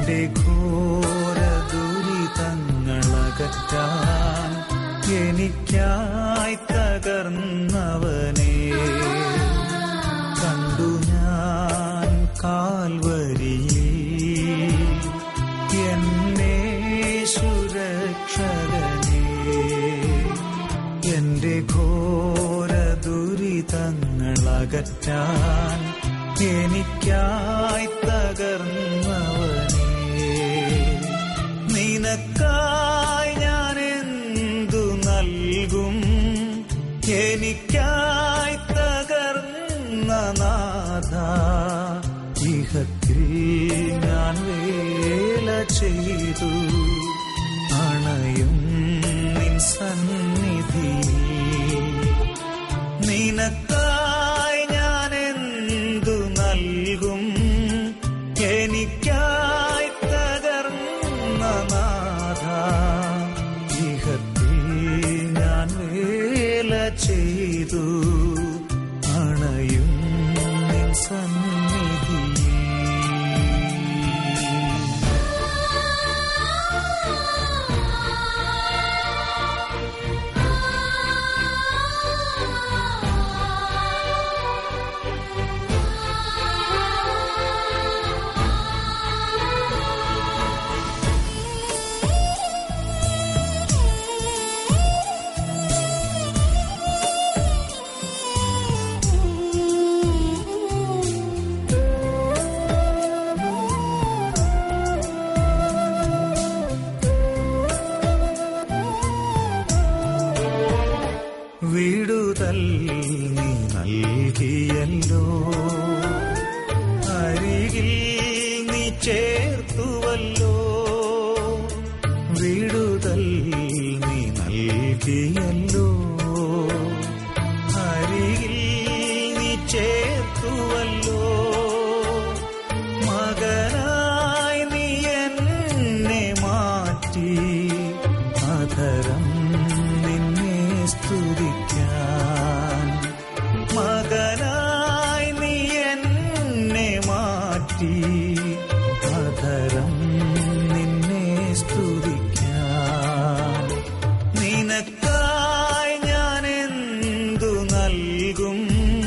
എന്റെ ഘോര ദുരിതങ്ങളകറ്റാൻ എനിക്കായി തകർന്നവനെ കണ്ടു ഞാൻ കാൽവരിയിൽ എന്നെ സുരക്ഷകനെ എന്റെ ഘോര ദുരിതങ്ങളകറ്റാൻ എനിക്കായി തകർന്നവനെ നിനക്കായി ഞാൻ എന്തു നൽകും എനിക്കായി തകർന്ന നാഥ ഇഹത്തിൽ ഞാൻ വേല ചെയ്തു അണയും നിൻ സന്നിധി നിനക്കായി ഞാൻ എന്തു നൽകും എനിക്കായി തകർന്ന നാഥ ഇഹത്തിൽ ഞാൻ വേല ചെയ്തു അണയും നിൻ സന്നിധി വിടുതൽ നീ നൽകിയല്ലോ അരികിൽ നീ ചേർത്തുവല്ലോ വിടുതൽ നീ നൽകിയല്ലോ അരികിൽ നീ ചേർത്തുവല്ലോ മകനായി നീ എന്നെ മാറ്റി അധരം നിന്നെ സ്തുതിക്കാൻ മകനായി നീ എന്നെ മാറ്റി അധരം നിന്നെ സ്തുതിക്കാൻ നിനക്കായി ഞാൻ എന്തു നൽകും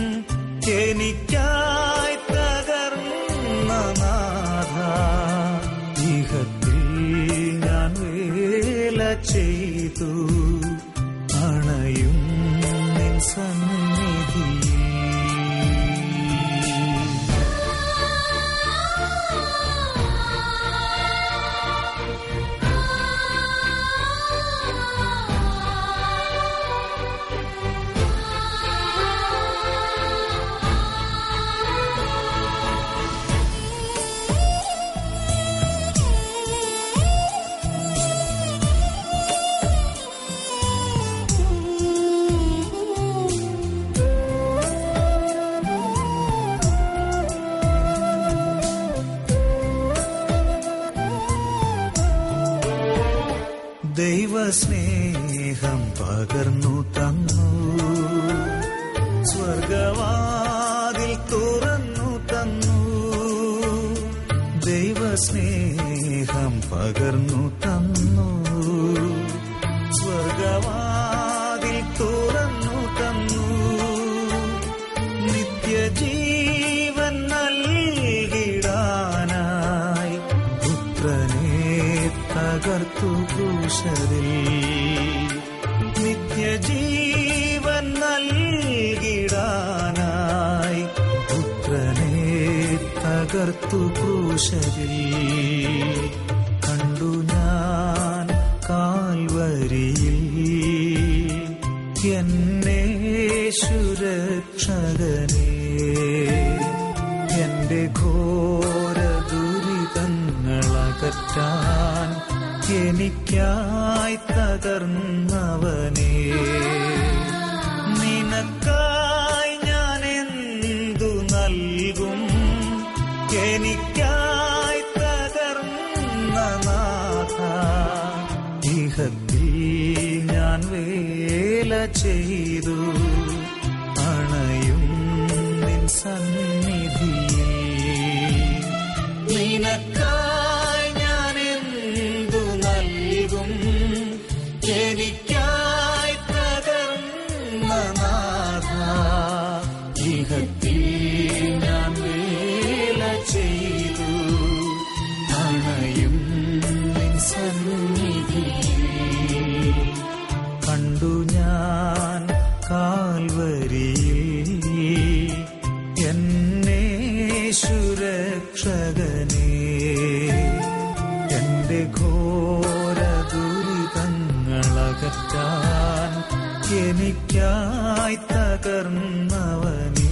എനിക്കായി തകർന്ന നാഥ ഇഹത്തിൽ ഞാൻ വേല ചെയ്തു അണയും നിൻ സന്നിധി ദൈവസ്നേഹം പകർന്നു തന്നു സ്വർഗവാതിൽ തുറന്നു തന്നു ദൈവസ്നേഹം പകർന്നു തന്നു സ്വർഗവാതിൽ തുറന്നു തന്നു നിത്യജീവൻ നൽകിടാനായി പുത്രനെ തകർത്തു ക്രൂശതിൽ നിത്യജീവൻ നൽകിടാനായി പുത്രനെ തകർത്തു ക്രൂശതിൽ കണ്ടു ഞാൻ കാൽവരിയിൽ എന്നെ സുരക്ഷകനെ എന്റെ ഘോര ദുരിതങ്ങളകറ്റാൻ എനിക്കായി തകർന്നവനെ നിനക്കായി ഞാൻ എന്തു നൽകും എനിക്കായി തകർന്ന നാഥ ഇഹത്തിൽ ഞാൻ വേല ചെയ്തു അണയും നിൻ സന്നിധിയിൽ നിനക്കായി കാൽവരിയിൽ എന്നെ സുരക്ഷകനേ എന്റെ ഘോര ദുരിതങ്ങളകറ്റാൻ എനിക്കായി തകർന്നവനേ